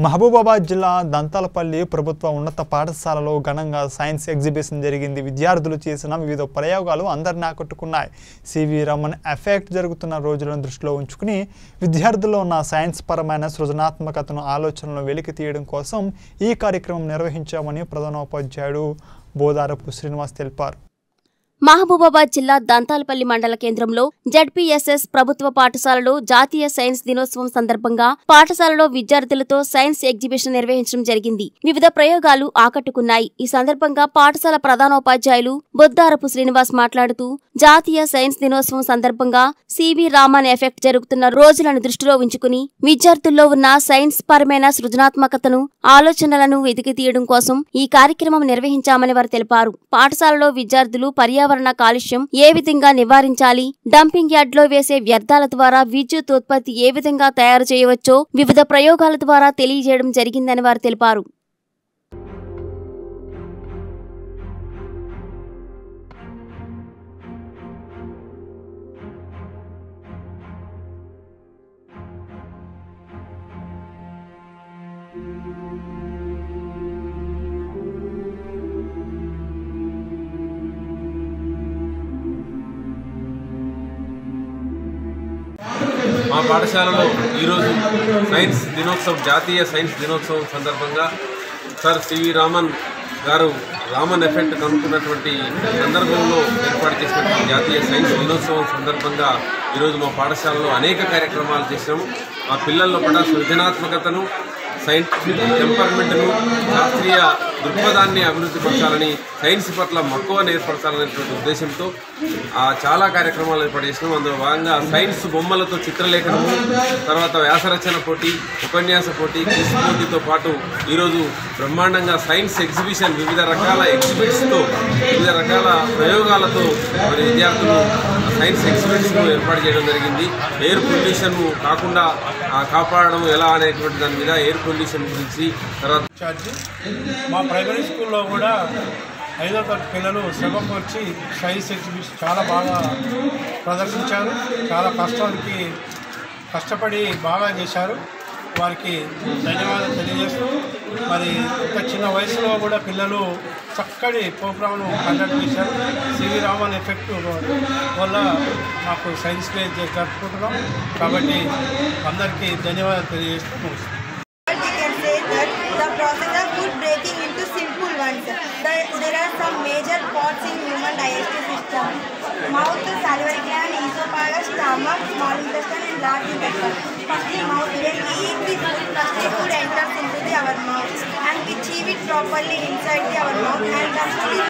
మహబూబాబాద్ జిల్లా దంతాలపల్లి ప్రభుత్వ ఉన్నత పాఠశాలలో ఘనంగా సైన్స్ ఎగ్జిబిషన్ జరిగింది విద్యార్థులు చేసిన వివిధ ప్రయోగాలు అందరిని ఆకట్టుకున్నాయి సివి రమణ్ ఎఫెక్ట్ జరుగుతున్న రోజులను దృష్టిలో ఉంచుకుని విద్యార్థుల్లో ఉన్న సైన్స్ పరమైన సృజనాత్మకతను ఆలోచనలను వెలికి తీయడం కోసం ఈ కార్యక్రమం నిర్వహించామని ప్రధానోపాధ్యాయుడు బోదారపు శ్రీనివాస్ తెలిపారు మహబూబాబాద్ జిల్లా దంతాలపల్లి మండల కేంద్రంలో జడ్పీఎస్ఎస్ ప్రభుత్వ పాఠశాలలో జాతీయ సైన్స్ దినోత్సవం సందర్భంగా పాఠశాలలో విద్యార్థులతో సైన్స్ ఎగ్జిబిషన్ నిర్వహించడం జరిగింది వివిధ ప్రయోగాలు ఆకట్టుకున్నాయి ఈ సందర్భంగా పాఠశాల ప్రధానోపాధ్యాయులు బొద్దారపు శ్రీనివాస్ మాట్లాడుతూ జాతీయ సైన్స్ దినోత్సవం సందర్భంగా సివి రామన్ ఎఫెక్ట్ జరుగుతున్న రోజులను దృష్టిలో ఉంచుకుని విద్యార్థుల్లో ఉన్న సైన్స్ పరమైన సృజనాత్మకతను ఆలోచనలను వెతికి తీయడం కోసం ఈ కార్యక్రమం నిర్వహించామని వారు తెలిపారు పాఠశాలలో విద్యార్థులు పర్యావరణ కాలుష్యం ఏ విధంగా నివారించాలి డంపింగ్ యార్డ్లో వేసే వ్యర్థాల ద్వారా విద్యుత్ ఉత్పత్తి ఏ విధంగా తయారు చేయవచ్చో వివిధ ప్రయోగాల ద్వారా తెలియజేయడం జరిగిందని వారు తెలిపారు మా పాఠశాలలో ఈరోజు సైన్స్ దినోత్సవం జాతీయ సైన్స్ దినోత్సవం సందర్భంగా సార్ సివి రామన్ గారు రామన్ ఎఫెక్ట్ కనుక్కున్నటువంటి సందర్భంలో ఏర్పాటు చేసినటువంటి జాతీయ సైన్స్ దినోత్సవం సందర్భంగా ఈరోజు మా పాఠశాలలో అనేక కార్యక్రమాలు చేసినాము మా పిల్లల్లో కూడా సృజనాత్మకతను సైంటిఫిక్ టెంపర్మెంట్ను శాస్త్రీయ దృక్పథాన్ని అభివృద్ధి పరచాలని సైన్స్ పట్ల మక్కువను ఏర్పరచాలనేటువంటి ఉద్దేశంతో ఆ, చాలా కార్యక్రమాలు ఏర్పాటు చేసినాం అందులో భాగంగా సైన్స్ బొమ్మలతో చిత్రలేఖనము తర్వాత వ్యాసరచన పోటీ ఉపన్యాస పోటీ క్విజ్ పోటీతో పాటు ఈరోజు బ్రహ్మాండంగా సైన్స్ ఎగ్జిబిషన్ వివిధ రకాల ఎగ్జిబిట్స్తో వివిధ రకాల ప్రయోగాలతో మరి విద్యార్థులు సైన్స్ ఎగ్జిబిట్స్ను ఏర్పాటు చేయడం జరిగింది ఎయిర్ పొల్యూషన్ కాకుండా ఆ, కాపాడడం ఎలా అనేటువంటి దాని మీద ఎయిర్ పొల్యూషన్ గురించి తర్వాత ఛార్జ్ మా ప్రైమరీ స్కూల్లో కూడా ఐదో తరగతి పిల్లలు శ్రమకు వచ్చి సైన్స్ ఎగ్జిబిషన్ చాలా బాగా ప్రదర్శించారు చాలా కష్టానికి కష్టపడి బాగా చేశారు వారికి ధన్యవాదాలు తెలియజేస్తూ మరి ఇంత చిన్న వయసులో కూడా పిల్లలు చక్కటి ప్రోగ్రామ్ను కండక్ట్ చేశారు సివి రామన్ ఎఫెక్ట్ వల్ల మాకు సైన్స్ డే జరుపుకుంటున్నాం కాబట్టి అందరికీ ధన్యవాదాలు తెలియజేస్తూ ముగిస్తున్నాం. But we can say that the process of food breaking into simple ones. The, there are some major parts in human digestive system. Mouth, salivary gland, esophagus, stomach, small intestine and large intestine. Firstly, mouth, when we eat the food, firstly food enters into the our mouth and we chew it properly inside the our mouth and the food is